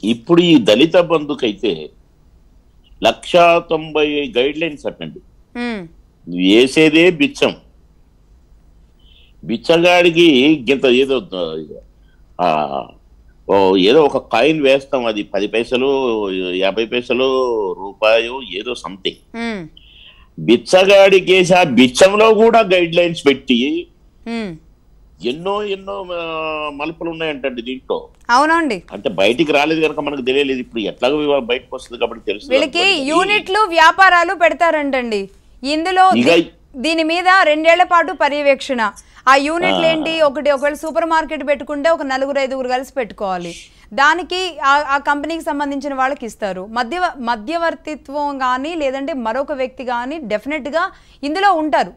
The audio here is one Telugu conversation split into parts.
ఇప్పుడు ఈ దళిత బంధుకైతే లక్ష తొంభై గైడ్ లైన్స్ అట్టండి ఉమ్, వేసేదే బిచ్చం బిచ్చగాడికి గింత ఏదో ఆ, ఓ ఏదో ఒక కాయిన్ వేస్తాం అది పది పైసలు యాభై పైసలు రూపాయలు ఏదో సంథింగ్ ఉమ్, బిచ్చగాడికి వేసి ఆ బిచ్చంలో కూడా గైడ్ లైన్స్ పెట్టి ఉమ్. ఎన్నో ఎన్నో ఆ, మలుపులు ఉన్నాయంటండి దీంట్లో అవునండి అంటే బయటికి రాలేదు కనుక మనకు తెలియలేదు ఇప్పుడు ఎట్లాగో ఇవాళ బయటకు వస్తుంది కాబట్టి తెలుసు వీళ్ళకి అనుకోండి. యూనిట్లు వ్యాపారాలు పెడతారంటండి ఇందులో ఇక దీ- దీని మీద రెండేళ్ల పాటు పర్యవేక్షణ ఆ యూనిట్లు ఏంటి ఒకటి ఒకవేళ సూపర్ మార్కెట్ పెట్టుకుంటే ఒక నలుగురు ఐదుగురు కలిసి పెట్టుకోవాలి దానికి ఆ- ఆ కంపెనీకి సంబంధించిన వాళ్ళకి ఇస్తారు మధ్య మధ్యవర్తిత్వం కానీ లేదంటే మరొక వ్యక్తి కానీ డెఫినెట్గా ఇందులో ఉంటారు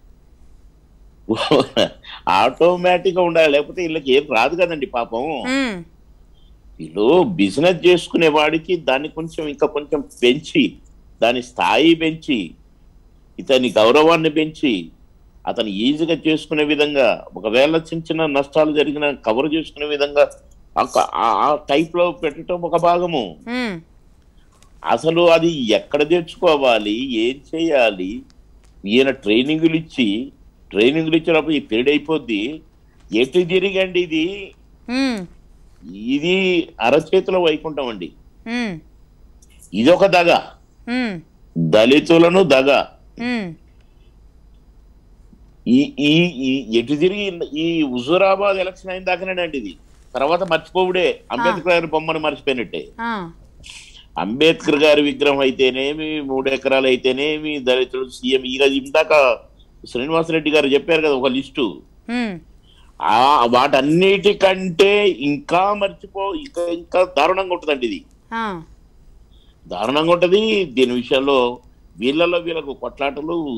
ఆటోమేటిక్ గా ఉండాలి లేకపోతే వీళ్ళకి ఏం రాదు కదండి పాపం ఉమ్, వీళ్ళు బిజినెస్ చేసుకునే వాడికి దాన్ని కొంచెం ఇంకా కొంచెం పెంచి దాని స్థాయి పెంచి ఇతని గౌరవాన్ని పెంచి అతను ఈజీగా చేసుకునే విధంగా ఒకవేళ చిన్న చిన్న నష్టాలు జరిగిన కవర్ చేసుకునే విధంగా ఆ- ఆ- ఆ టైప్ లో పెట్టడం ఒక భాగము ఉమ్, అసలు అది ఎక్కడ తెచ్చుకోవాలి ఏం చేయాలి ఈయన ట్రైనింగులు ఇచ్చి ట్రైనింగులు ఇచ్చినప్పుడు ఈ పీరియడ్ అయిపోద్ది ఎటు తిరిగండి ఇది ఉమ్, ఇది అరచేతిలో వైకుంఠం అండి ఉమ్, ఇది ఒక దగ ఉమ్, దళితులను దగ ఉమ్, ఈ ఈ ఈ ఎటు తిరిగి ఈ హుజూరాబాద్ ఎలక్షన్ అయిన దాకానేనండి ఇది తర్వాత మర్చిపోవుడే అంబేద్కర్ గారి బొమ్మను మర్చిపోయినట్టే ఆ, అంబేద్కర్ గారి విగ్రహం అయితేనేమి మూడు ఎకరాలు అయితేనేమి దళితులు సీఎం ఇక ఇందాక శ్రీనివాసరెడ్డి గారు చెప్పారు కదా ఒక లిస్టు ఉమ్, ఆ వాటన్నిటికంటే ఇంకా మర్చిపో ఇంకా ఇంకా దారుణంగా ఉంటుందండి ఇది ఆ, దారుణంగా ఉంటది దీని విషయంలో వీళ్ళలో వీళ్ళకు కొట్లాటలు